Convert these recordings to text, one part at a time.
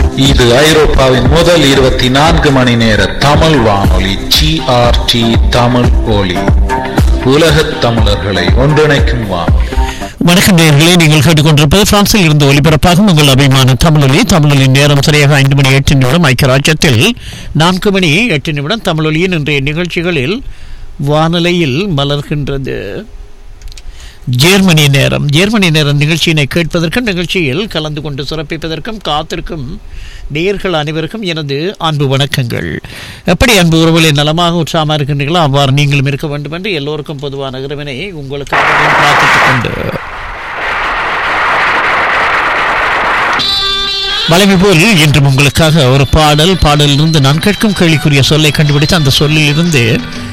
இது ஐரோப்பாவின் முதல் இருபத்தி நான்கு மணி நேர தமிழ் வானொலி ஜிஆர்டி தமிழ் ஒலி உலகத் தமிழர்களை ஒன்றிணைக்கும் வானொலி வணக்கம் நேயர்களே நீங்கள் கேட்டுக்கொண்டிருப்பது பிரான்சில் இருந்து ஒலிபரப்பாகும் உங்கள் அபிமான தமிழொலி தமிழொலியின் நேரம் சரியாக ஐந்து மணி எட்டு நிமிடம் ஐக்கிய ராஜ்யத்தில் நான்கு மணி எட்டு நிமிடம் தமிழொலியின் இன்றைய நிகழ்ச்சிகளில் வானொலியில் மலர்கின்றது ஜேர்மனி நேரம் ஜேர்மனி நேரம் நிகழ்ச்சியினை கேட்பதற்கும் நிகழ்ச்சியில் கலந்து கொண்டு சிறப்பிப்பதற்கும் காத்திருக்கும் நேயர்கள் அனைவருக்கும் எனது அன்பு வணக்கங்கள் எப்படி அன்பு உறவுகளை நலமாக உற்சாகமாக இருக்கின்றீர்களோ அவ்வாறு நீங்களும் இருக்க வேண்டும் என்று எல்லோருக்கும் பொதுவான இறைவனை உங்களுக்கு பிரார்த்தித்துக் கொண்டு வளமை போல் இன்றும் உங்களுக்காக ஒரு பாடல் பாடலிலிருந்து நான் கேட்கும் கேள்விக்குரிய சொல்லை கண்டுபிடித்து அந்த சொல்லிலிருந்து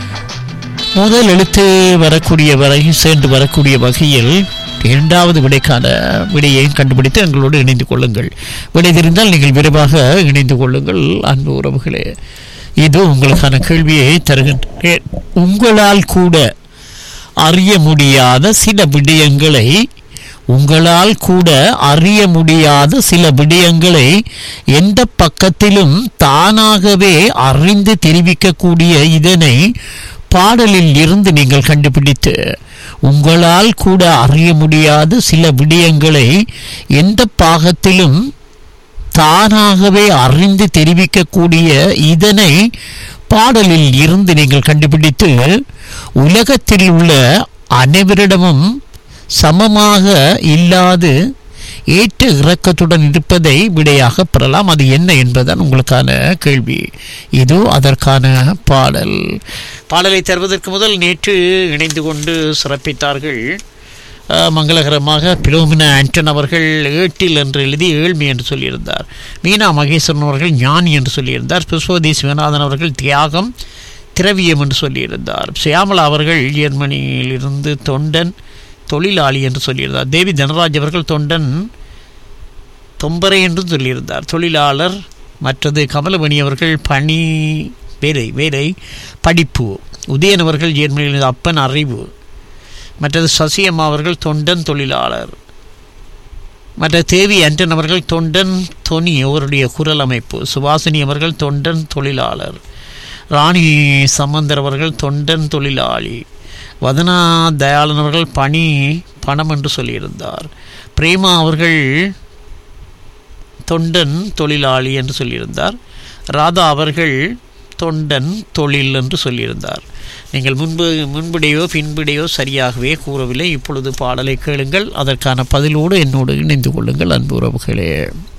முதல் எழுத்து வரக்கூடிய வரை சேர்ந்து வரக்கூடிய வகையில் இரண்டாவது விடைக்கான விடையையும் கண்டுபிடித்து எங்களோடு இணைந்து கொள்ளுங்கள் விடை தெரிந்தால் நீங்கள் விரைவாக இணைந்து கொள்ளுங்கள் அன்பு உறவுகளே இது உங்களுக்கான கேள்வியை தருகின்றேன் உங்களால் கூட அறிய முடியாத சில விடயங்களை உங்களால் கூட அறிய முடியாத சில விடயங்களை எந்த பக்கத்திலும் தானாகவே அறிந்து தெரிவிக்கக்கூடிய இதனை பாடலில் இருந்து நீங்கள் கண்டுபிடித்து உங்களால் கூட அறிய முடியாத சில விடயங்களை எந்த பாகத்திலும் தானாகவே அறிந்து தெரிவிக்கக்கூடிய இதனை பாடலில் இருந்து நீங்கள் கண்டுபிடித்து உலகத்தில் உள்ள அனைவரிடமும் சமமாக இல்லாது ஏற்ற இறக்கத்துடன் இருப்பதை விடையாக பெறலாம் அது என்ன என்பதுதான் உங்களுக்கான கேள்வி இது அதற்கான பாடல் பாடலை தருவதற்கு முதல் நேற்று இணைந்து கொண்டு சிறப்பித்தார்கள் அஹ், மங்களகரமாக பிலோமினா ஆண்டன் அவர்கள் ஏட்டில் என்று எழுதி ஏழ்மை என்று சொல்லியிருந்தார் மீனா மகேஸ்வரன் அவர்கள் ஞானி என்று சொல்லியிருந்தார் புஷ்பவதி சிவநாதன் அவர்கள் தியாகம் திரவியம் என்று சொல்லியிருந்தார் சியாமலா அவர்கள் ஜெர்மனியிலிருந்து தொண்டன் தொழிலாளி என்று சொல்லியிருந்தார் தேவி தனராஜ் அவர்கள் தொண்டன் தொம்பரை என்று சொல்லியிருந்தார் தொழிலாளர் மற்றது கமலமணி அவர்கள் பணி வேலை வேலை படிப்பு உதயன் அவர்கள் ஜெர்மனியில் அப்பன் அறிவு மற்றது சசியம்மா அவர்கள் தொண்டன் தொழிலாளர் மற்ற தேவி அண்டன் அவர்கள் தொண்டன் தொனி அவருடைய குரல் அமைப்பு சுபாசினி அவர்கள் தொண்டன் தொழிலாளர் ராணி சம்பந்தர் அவர்கள் தொண்டன் தொழிலாளி வதனா தயாளன் அவர்கள் பணி பணம் என்று சொல்லியிருந்தார் பிரேமா அவர்கள் தொண்டன் தொழிலாளி என்று சொல்லியிருந்தார் ராதா அவர்கள் தொண்டன் தொழில் என்று சொல்லியிருந்தார் நீங்கள் முன்பு முன்பிடையோ பின்பிடையோ சரியாகவே கூறவில்லை இப்பொழுது பாடலை கேளுங்கள் அதற்கான பதிலோடு என்னோடு இணைந்து கொள்ளுங்கள் அன்பு உறவுகளே